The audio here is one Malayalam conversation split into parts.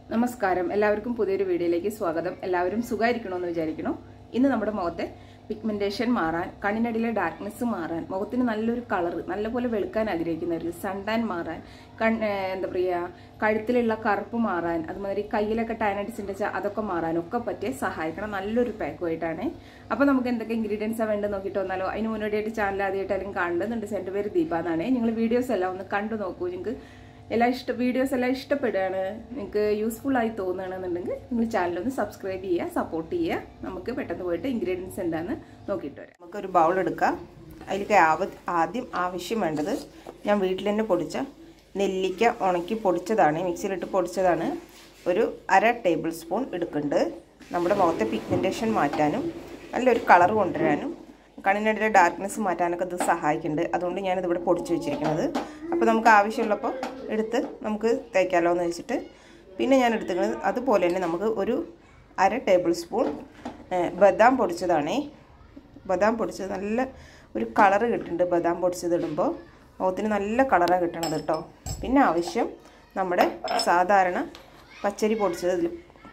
നമസ്കാരം എല്ലാവർക്കും പുതിയൊരു വീഡിയോയിലേക്ക് സ്വാഗതം എല്ലാവരും സുഖമായിരിക്കണമെന്ന് വിചാരിക്കണം ഇന്ന് നമ്മുടെ മുഖത്തെ പിഗ്മെന്റേഷൻ മാറാൻ കണ്ണിനടിയിലെ ഡാർക്ക്നെസ് മാറാൻ മുഖത്തിന് നല്ലൊരു കളർ നല്ലപോലെ വെളുക്കാൻ ആഗ്രഹിക്കുന്നവർ സൺടാൻ മാറാൻ കൺ ഏഹ് എന്താ പറയുക കഴുത്തിലുള്ള കറുപ്പ് മാറാൻ അതുമാതിരി കയ്യിലൊക്കെ ടാനടിച്ചിൻ്റെ അതൊക്കെ മാറാൻ ഒക്കെ പറ്റിയ സഹായിക്കണം നല്ലൊരു പാക്കുമായിട്ടാണ് അപ്പോൾ നമുക്ക് എന്തൊക്കെ ഇൻഗ്രീഡിയൻസാണ് വേണ്ടത് നോക്കിയിട്ട് വന്നാലോ അതിന് മുന്നോടിയായിട്ട് ചാനൽ ആദ്യമായിട്ടാലും കാണുന്നുണ്ട് എൻ്റെ പേര് ദീപ എന്നാണ് നിങ്ങൾ വീഡിയോസ് എല്ലാം ഒന്ന് കണ്ടു നോക്കൂ നിങ്ങൾക്ക് എല്ലാ ഇഷ്ട വീഡിയോസ് എല്ലാം ഇഷ്ടപ്പെടുകയാണ് നിങ്ങൾക്ക് യൂസ്ഫുൾ ആയി തോന്നുകയാണെന്നുണ്ടെങ്കിൽ നിങ്ങൾ ചാനലൊന്ന് സബ്സ്ക്രൈബ് ചെയ്യുക സപ്പോർട്ട് ചെയ്യുക നമുക്ക് പെട്ടെന്ന് പോയിട്ട് ഇൻഗ്രീഡിയൻസ് എന്താണെന്ന് നോക്കിയിട്ട് വരാം നമുക്കൊരു ബൗൾ എടുക്കാം അതിലേക്ക് ആവ ആദ്യം ആവശ്യം വേണ്ടത് ഞാൻ വീട്ടിൽ തന്നെ പൊടിച്ച നെല്ലിക്ക ഉണക്കി പൊടിച്ചതാണ് മിക്സിയിലിട്ട് പൊടിച്ചതാണ് ഒരു അര ടേബിൾ സ്പൂൺ എടുക്കുന്നുണ്ട് നമ്മുടെ മുഖത്തെ പിഗ്മെൻറ്റേഷൻ മാറ്റാനും നല്ലൊരു കളർ കൊണ്ടുവരാനും കണ്ണിനടിയിലെ ഡാർക്ക്നെസ് മാറ്റാനൊക്കെ ഇത് സഹായിക്കുന്നുണ്ട് അതുകൊണ്ട് ഞാനിതിവിടെ പൊടിച്ച് വെച്ചിരിക്കുന്നത് അപ്പോൾ നമുക്ക് ആവശ്യമുള്ളപ്പോൾ എടുത്ത് നമുക്ക് തേക്കാമല്ലോ എന്ന് വെച്ചിട്ട് പിന്നെ ഞാൻ എടുത്തിരിക്കുന്നത് അതുപോലെ തന്നെ നമുക്ക് ഒരു അര ടേബിൾ സ്പൂൺ ബദാം പൊടിച്ചതാണേ ബദാം പൊടിച്ചത് നല്ല ഒരു കളറ് കിട്ടുന്നുണ്ട് ബദാം പൊടിച്ചത് ഇടുമ്പോൾ മുഖത്തിന് നല്ല കളറാണ് കിട്ടണത് കേട്ടോ പിന്നെ ആവശ്യം നമ്മുടെ സാധാരണ പച്ചരി പൊടിച്ചത് ഇതിൽ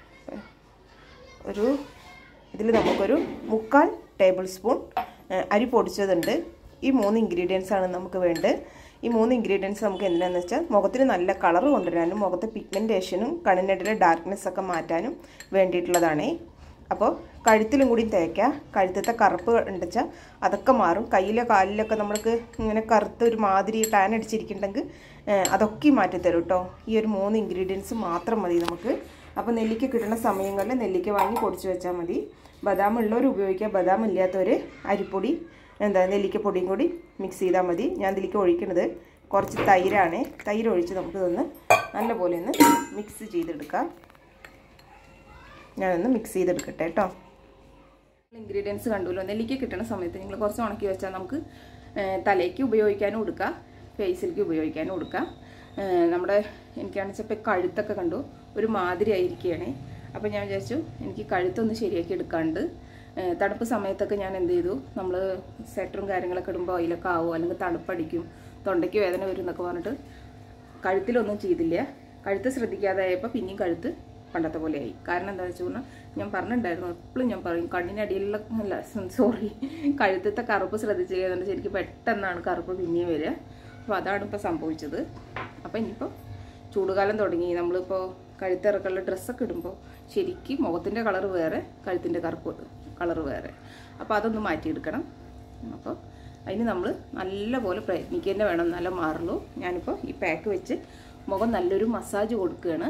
ഒരു ഇതിൽ നമുക്കൊരു മുക്കാൽ ടേബിൾ സ്പൂൺ അരി പൊടിച്ചതുണ്ട് ഈ മൂന്ന് ഇൻഗ്രീഡിയൻസ് ആണ് നമുക്ക് വേണ്ടത് ഈ മൂന്ന് ഇൻഗ്രീഡിയൻസ് നമുക്ക് എന്തിനാന്ന് വെച്ചാൽ മുഖത്തിന് നല്ല കളർ കൊണ്ടുവരാനും മുഖത്തെ പിഗ്മെൻറ്റേഷനും കണ്ണിനടിയിലെ ഡാർക്ക്നെസ് ഒക്കെ മാറ്റാനും വേണ്ടിയിട്ടുള്ളതാണേ അപ്പോൾ കഴുത്തിലും കൂടി തേക്കുക കഴുത്തത്തെ കറുപ്പ് ഉണ്ടെച്ചാൽ അതൊക്കെ മാറും കയ്യിലോ കാലിലൊക്കെ നമ്മൾക്ക് ഇങ്ങനെ കറുത്ത് ഒരു മാതിരി ടാൻ അടിച്ചിരിക്കുന്നുണ്ടെങ്കിൽ അതൊക്കെ മാറ്റി തരും കേട്ടോ ഈ ഒരു മൂന്ന് ഇൻഗ്രീഡിയൻസ് മാത്രം മതി നമുക്ക് അപ്പോൾ നെല്ലിക്ക കിട്ടുന്ന സമയങ്ങളിൽ നെല്ലിക്ക വാങ്ങി പൊടിച്ച് വെച്ചാൽ മതി ബദാം ഉള്ളവർ ഉപയോഗിക്കുക ബദാം ഇല്ലാത്തവർ അരിപ്പൊടി എന്താ നെല്ലിക്കപ്പൊടിയും കൂടി മിക്സ് ചെയ്താൽ മതി ഞാൻ ഇതിലേക്ക് ഒഴിക്കുന്നത് കുറച്ച് തൈരാണ് തൈര് ഒഴിച്ച് നമുക്കിതൊന്ന് നല്ലപോലെ ഒന്ന് മിക്സ് ചെയ്തെടുക്കാം ഞാനൊന്ന് മിക്സ് ചെയ്തെടുക്കട്ടെ കേട്ടോ ഇൻഗ്രീഡിയൻസ് കണ്ടുല്ലോ നെല്ലിക്ക കിട്ടുന്ന സമയത്ത് നിങ്ങൾ കുറച്ച് ഉണക്കി വെച്ചാൽ നമുക്ക് തലയ്ക്ക് ഉപയോഗിക്കാനും കൊടുക്കാം ഫേസിലേക്ക് ഉപയോഗിക്കാനും കൊടുക്കാം നമ്മുടെ എനിക്കാണെന്ന് വെച്ചാൽ ഇപ്പോൾ കഴുത്തൊക്കെ കണ്ടു ഒരു മാതിരി ആയിരിക്കുകയാണ് അപ്പോൾ ഞാൻ വിചാരിച്ചു എനിക്ക് കഴുത്തൊന്ന് ശരിയാക്കി എടുക്കാണ്ട് തണുപ്പ് സമയത്തൊക്കെ ഞാൻ എന്ത് ചെയ്തു നമ്മൾ സെറ്ററും കാര്യങ്ങളൊക്കെ ഇടുമ്പോൾ അതിലൊക്കെ ആവും അല്ലെങ്കിൽ തണുപ്പടിക്കും തൊണ്ടയ്ക്ക് വേദന വരും എന്നൊക്കെ പറഞ്ഞിട്ട് കഴുത്തിലൊന്നും ചെയ്തില്ല കഴുത്ത് ശ്രദ്ധിക്കാതെ ആയപ്പോൾ പിന്നെയും കഴുത്ത് പണ്ടത്തെ പോലെയായി കാരണം എന്താണെന്ന് വെച്ച് പറഞ്ഞാൽ ഞാൻ പറഞ്ഞിട്ടുണ്ടായിരുന്നു എപ്പോഴും ഞാൻ പറയും കണ്ണിനടിയിലുള്ള അല്ല സോറി കഴുത്തത്തെ കറുപ്പ് ശ്രദ്ധിച്ചില്ല എന്നുണ്ടെങ്കിൽ ശരിക്കും പെട്ടെന്നാണ് കറുപ്പ് പിന്നെയും വരിക അപ്പോൾ അതാണ് ഇപ്പോൾ സംഭവിച്ചത് അപ്പോൾ ഇനിയിപ്പോൾ ചൂടുകാലം തുടങ്ങി നമ്മളിപ്പോൾ കഴുത്തിറക്കുള്ള ഡ്രസ്സൊക്കെ ഇടുമ്പോൾ ശരിക്കും മുഖത്തിൻ്റെ കളർ വേറെ കഴുത്തിൻ്റെ കറുപ്പ് കളർ വേറെ അപ്പോൾ അതൊന്ന് മാറ്റിയെടുക്കണം അപ്പോൾ അതിന് നമ്മൾ നല്ലപോലെ പ്രയത്നിക്കുക തന്നെ വേണം നല്ല മാറുള്ളൂ ഞാനിപ്പോൾ ഈ പാക്ക് വെച്ച് മുഖം നല്ലൊരു മസാജ് കൊടുക്കുകയാണ്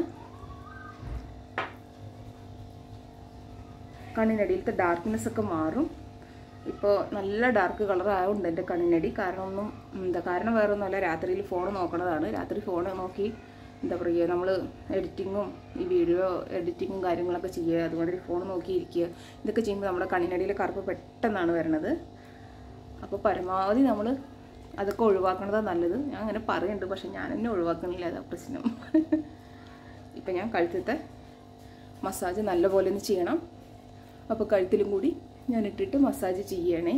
കണ്ണിനടിയിലത്തെ ഡാർക്ക്നെസ് ഒക്കെ മാറും ഇപ്പോൾ നല്ല ഡാർക്ക് കളർ ആയതുകൊണ്ട് എൻ്റെ കണ്ണിനടി കാരണം ഒന്നും എന്താ കാരണം വേറെ ഒന്നുമല്ല രാത്രിയിൽ ഫോൺ നോക്കണതാണ് രാത്രി ഫോൺ നോക്കി എന്താ പറയുക നമ്മൾ എഡിറ്റിങ്ങും ഈ വീഡിയോ എഡിറ്റിങ്ങും കാര്യങ്ങളൊക്കെ ചെയ്യുക അതുകൊണ്ട് ഫോൺ നോക്കിയിരിക്കുക ഇതൊക്കെ ചെയ്യുമ്പോൾ നമ്മുടെ കണ്ണിനടിയിലെ കറുപ്പ് പെട്ടെന്നാണ് വരണത് അപ്പോൾ പരമാവധി നമ്മൾ അതൊക്കെ ഒഴിവാക്കണതാണ് നല്ലത് ഞാൻ അങ്ങനെ പറയുന്നുണ്ട് പക്ഷെ ഞാൻ എന്നെ ഒഴിവാക്കണില്ല അതാ പ്രശ്നം ഇപ്പം ഞാൻ കഴുത്തത്തെ മസാജ് നല്ലപോലെ ഒന്ന് ചെയ്യണം അപ്പോൾ കഴുത്തിലും കൂടി ഞാൻ ഇട്ടിട്ട് മസാജ് ചെയ്യണേ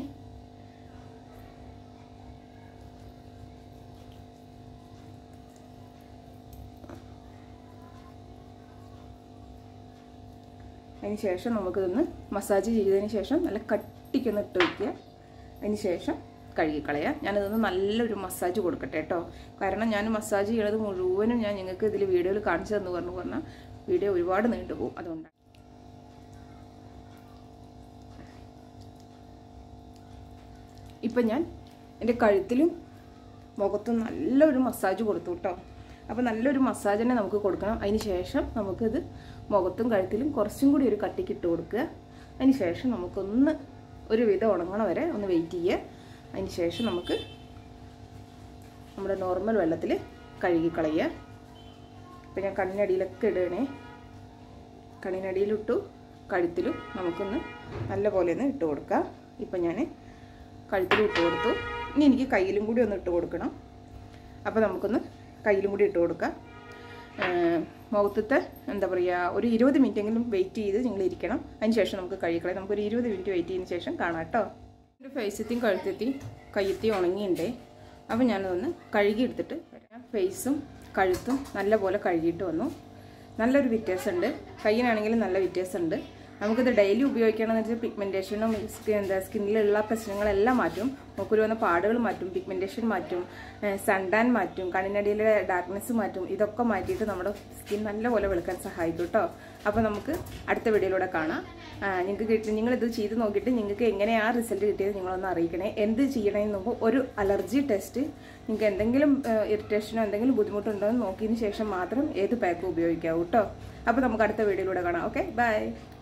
അതിന് ശേഷം നമുക്കിതൊന്ന് മസാജ് ചെയ്തതിന് ശേഷം നല്ല കട്ടിക്കൊന്ന് ഇട്ട് വയ്ക്കുക അതിന് ശേഷം കഴുകിക്കളയുക ഞാനിതൊന്ന് നല്ലൊരു മസാജ് കൊടുക്കട്ടെ കേട്ടോ കാരണം ഞാൻ മസാജ് ചെയ്യണത് മുഴുവനും ഞാൻ നിങ്ങൾക്ക് ഇതിൽ വീഡിയോയിൽ കാണിച്ചു തന്നു പറഞ്ഞു പറഞ്ഞാൽ വീഡിയോ ഒരുപാട് നീണ്ടുപോകും അതുകൊണ്ടാണ് ഇപ്പം ഞാൻ എൻ്റെ കഴുത്തിലും മുഖത്തും നല്ലൊരു മസാജ് കൊടുത്തു കേട്ടോ അപ്പോൾ നല്ലൊരു മസാജ് തന്നെ നമുക്ക് കൊടുക്കണം അതിന് ശേഷം നമുക്കിത് മുഖത്തും കഴുത്തിലും കുറച്ചും കൂടി ഒരു കട്ടിക്ക് ഇട്ട് കൊടുക്കുക അതിന് ശേഷം നമുക്കൊന്ന് ഒരു വിധം ഉണങ്ങണ വരെ ഒന്ന് വെയിറ്റ് ചെയ്യുക അതിന് ശേഷം നമുക്ക് നമ്മുടെ നോർമൽ വെള്ളത്തിൽ കഴുകി കളയുക ഇപ്പം ഞാൻ കണ്ണിനടിയിലൊക്കെ ഇടണേ കണ്ണിനടിയിലിട്ടു കഴുത്തിലും നമുക്കൊന്ന് നല്ല പോലെ ഒന്ന് ഇട്ട് കൊടുക്കുക ഇപ്പം ഞാൻ കഴുത്തിലും ഇട്ട് കൊടുത്തു ഇനി എനിക്ക് കയ്യിലും കൂടി ഒന്ന് ഇട്ട് കൊടുക്കണം അപ്പോൾ നമുക്കൊന്ന് കയ്യിലും കൂടി ഇട്ട് കൊടുക്കാം മുഖത്തത്തെ എന്താ പറയുക ഒരു ഇരുപത് മിനിറ്റെങ്കിലും വെയിറ്റ് ചെയ്ത് നിങ്ങൾ ഇരിക്കണം അതിന് ശേഷം നമുക്ക് കഴുകിക്കളയാം നമുക്കൊരു ഇരുപത് മിനിറ്റ് വെയിറ്റ് ചെയ്തതിന് ശേഷം കാണാം കേട്ടോ എൻ്റെ ഫേസത്തെയും കഴുത്തെത്തിയും കയ്യെത്തിയും ഉണങ്ങിയുണ്ടേ അപ്പോൾ ഞാനതൊന്ന് കഴുകി എടുത്തിട്ട് വരാം ഫേസും കഴുത്തും നല്ലപോലെ കഴുകിയിട്ട് വന്നു നല്ലൊരു വ്യത്യാസമുണ്ട് കയ്യിനാണെങ്കിലും നല്ല വ്യത്യാസമുണ്ട് നമുക്കിത് ഡെയിലി ഉപയോഗിക്കണമെന്ന് വെച്ചാൽ പിഗ്മെൻറ്റേഷനും എന്താ സ്കിന്നിലുള്ള പ്രശ്നങ്ങളെല്ലാം മാറ്റും മൂക്കുരു വന്ന പാടുകൾ മാറ്റും പിഗ്മെൻറ്റേഷൻ മാറ്റും സൺടാൻ മാറ്റും കണ്ണിനടിയിലെ ഡാർക്ക്നെസ് മാറ്റും ഇതൊക്കെ മാറ്റിയിട്ട് നമ്മുടെ സ്കിൻ നല്ലപോലെ വെളുക്കാൻ സഹായിക്കും കേട്ടോ അപ്പോൾ നമുക്ക് അടുത്ത വീഡിയോയിലൂടെ കാണാം നിങ്ങൾക്ക് കിട്ടി നിങ്ങളിത് ചെയ്ത് നോക്കിയിട്ട് നിങ്ങൾക്ക് എങ്ങനെയാണ് റിസൾട്ട് കിട്ടിയത് നിങ്ങളൊന്ന് അറിയിക്കണേ എന്ത് ചെയ്യണമെന്ന് മുമ്പ് ഒരു അലർജി ടെസ്റ്റ് നിങ്ങൾക്ക് എന്തെങ്കിലും ഇറിറ്റേഷനോ എന്തെങ്കിലും ബുദ്ധിമുട്ടുണ്ടോ എന്ന് നോക്കിയതിന് ശേഷം മാത്രം ഏത് പാക്ക് ഉപയോഗിക്കാവൂ കേട്ടോ അപ്പോൾ നമുക്ക് അടുത്ത വീഡിയോയിലൂടെ കാണാം ഓക്കെ ബൈ